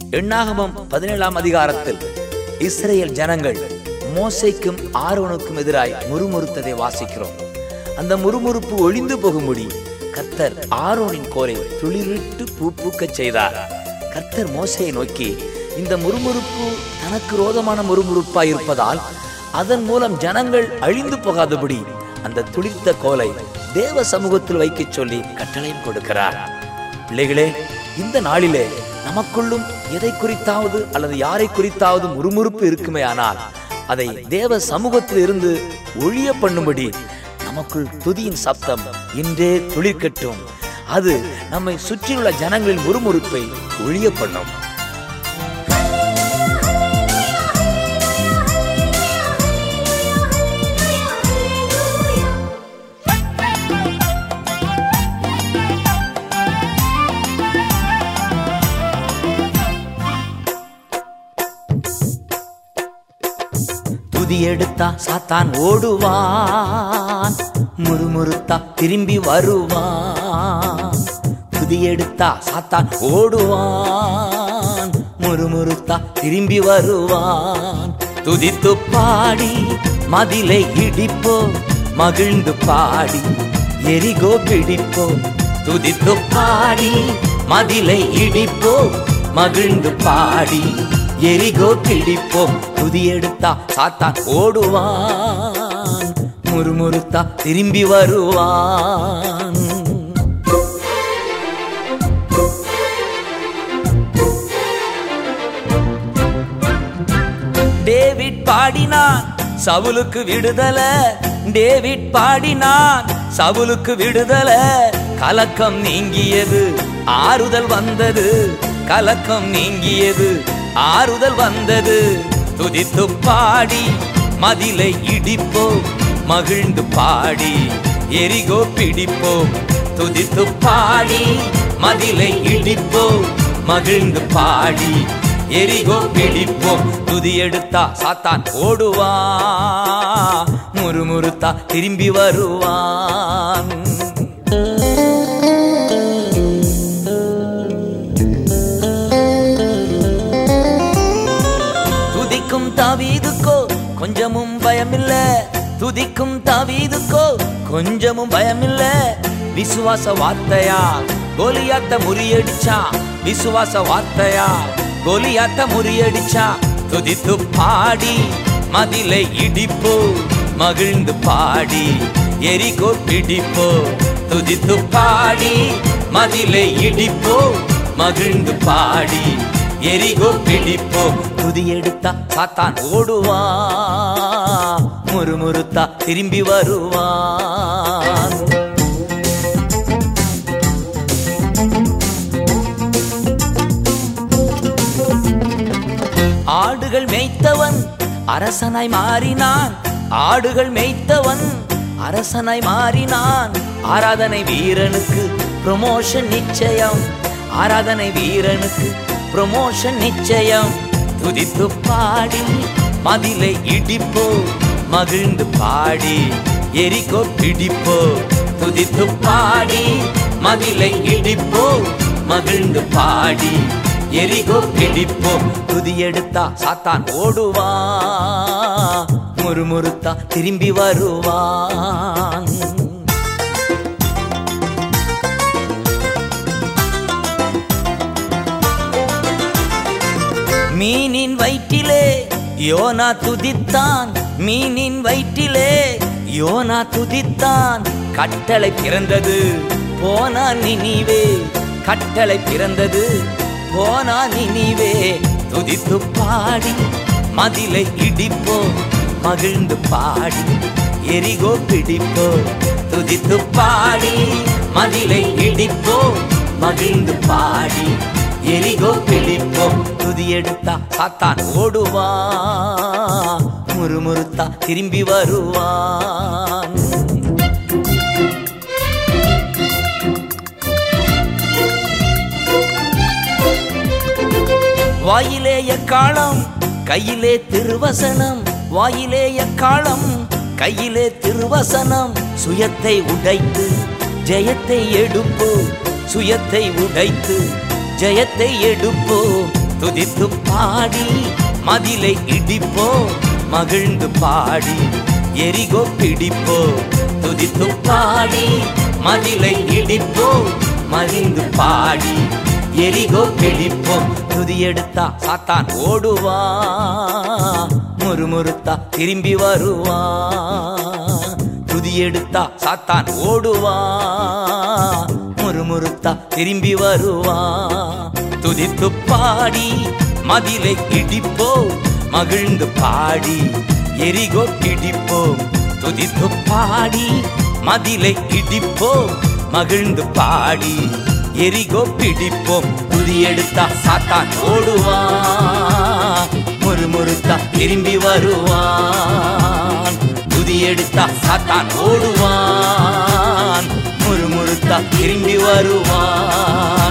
எண்ணாகமம் பதினேழாம் அதிகாரத்தில் இஸ்ரேல் ஜனங்கள் மோசைக்கும் ஆரோனுக்கும் எதிராய் முறுமுறுத்ததை வாசிக்கிறோம் அந்த முறுமுறுப்பு ஒளிந்து போகும்படி கர்த்தர் ஆரோனின் கோலை துளிரிட்டு பூ பூக்கச் செய்தார் கர்த்தர் மோசையை நோக்கி இந்த முறுமுறுப்பு தனக்கு ரோதமான முறுமுறுப்பாய் இருப்பதால் அதன் மூலம் ஜனங்கள் அழிந்து போகாதபடி அந்த துளிர்த்த கோலை தேவ சமூகத்தில் வைக்கச் சொல்லி கட்டளையும் கொடுக்கிறார் பிள்ளைகளே இந்த நாளிலே நமக்குள்ளும் எதை குறித்தாவது அல்லது யாரை குறித்தாவது முறுமுறுப்பு இருக்குமே ஆனால் அதை தேவ சமூகத்தில் இருந்து ஒழிய பண்ணும்படி நமக்குள் துதியின் சப்தம் இன்றே துளிர்க்கட்டும் அது நம்மை சுற்றியுள்ள ஜனங்களின் முறுமுறுப்பை ஒழிய பண்ணும் துதி எடுத்தா சாத்தான் ஓடுவான் முறுமுறுத்தா திரும்பி வருவான் துதி எடுத்தா சாத்தான் ஓடுவான் முறுமுறுத்தா திரும்பி வருவான் துதித்து பாடி மதிலை இடிப்போ மகிழ்ந்து பாடி எரிகோ பிடிப்போ துதித்து பாடி மதிலை இடிப்போ மகிழ்ந்து பாடி எரிகோ பிடிப்போம் துதி எடுத்தா சாத்தான் ஓடுவான் முறுமுறுத்தா திரும்பி வருவான் டேவிட் பாடினான் சவுலுக்கு விடுதல டேவிட் பாடினான் சவுலுக்கு விடுதல கலக்கம் நீங்கியது ஆறுதல் வந்தது கலக்கம் நீங்கியது ஆறுதல் வந்தது துதித்து பாடி மதிலை இடிப்போ மகிழ்ந்து பாடி எரிகோ பிடிப்போ துதித்து பாடி மதிலை இடிப்போ மகிழ்ந்து பாடி எரிகோ பிடிப்போம் துதி எடுத்தா சாத்தான் ஓடுவா முறுமுறுத்தா திரும்பி வருவான் துதிக்கும் தாவீதுக்கோ கொஞ்சமும் பயமில்ல துதிக்கும் தாவீதுக்கோ கொஞ்சமும் பயமில்ல விசுவாச வார்த்தையா கோலியாத்த முறியடிச்சா விசுவாச வார்த்தையா கோலியாத்த முறியடிச்சா துதித்து பாடி மதிலை இடிப்போ மகிழ்ந்து பாடி எரிகோ பிடிப்போ துதித்து பாடி மதிலை இடிப்போ மகிழ்ந்து பாடி எரிகோ பிடிப்போ துதி எடுத்தா சாத்தான் ஓடுவா முறுமுறுத்தா திரும்பி வருவான் ஆடுகள் மேய்த்தவன் அரசனாய் மாறினான் ஆடுகள் மேய்த்தவன் அரசனாய் மாறினான் ஆராதனை வீரனுக்கு ப்ரொமோஷன் நிச்சயம் ஆராதனை வீரனுக்கு ப்ரொமோஷன் நிச்சயம் துதித்து பாடி மதிலை இடிப்போ மகிழ்ந்து பாடி எரிக்கோ பிடிப்போ துதித்து பாடி மதிலை இடிப்போ மகிழ்ந்து பாடி எரிகோ பிடிப்போம் துதி எடுத்தா சாத்தான் ஓடுவா முறுமுறுத்தா திரும்பி வருவான் மீனின் வயிற்றிலே யோனா துதித்தான் மீனின் வயிற்றிலே யோனா துதித்தான் கட்டளை பிறந்தது போனா நினிவே கட்டளை பிறந்தது போனா நினிவே துதித்து பாடி மதிலை இடிப்போ மகிழ்ந்து பாடி எரிகோ பிடிப்போ துதித்து பாடி மதிலை இடிப்போ மகிழ்ந்து பாடி எரிகோ பிடிப்போம் துதி எடுத்தா சாத்தான் ஓடுவா முறுமுறுத்தா திரும்பி வருவான் வாயிலே எக்காலம் கையிலே திருவசனம் வாயிலே எக்காலம் கையிலே திருவசனம் சுயத்தை உடைத்து ஜெயத்தை எடுப்போ சுயத்தை உடைத்து ஜெயத்தை எடுப்போ துதித்து பாடி மதிலை இடிப்போ மகிழ்ந்து பாடி எரிகோ பிடிப்போ துதித்து பாடி மதிலை இடிப்போ மகிழ்ந்து பாடி எரிகோ பிடிப்போம் துதி எடுத்தா சாத்தான் ஓடுவா முறுமுறுத்தா திரும்பி வருவா துதி எடுத்தா சாத்தான் ஓடுவா முறுமுறுத்தா திரும்பி வருவா துதித்து பாடி மதிலை இடிப்போ மகிழ்ந்து பாடி எரிகோ பிடிப்போம் துதித்து பாடி மதிலை இடிப்போம் மகிழ்ந்து பாடி எரிகோ பிடிப்போம் துதி எடுத்தா சாத்தான் ஓடுவா முறுமுறுத்தா திரும்பி வருவான் துதி எடுத்தா சாத்தான் ஓடுவான் முறுமுறுத்தா திரும்பி வருவான்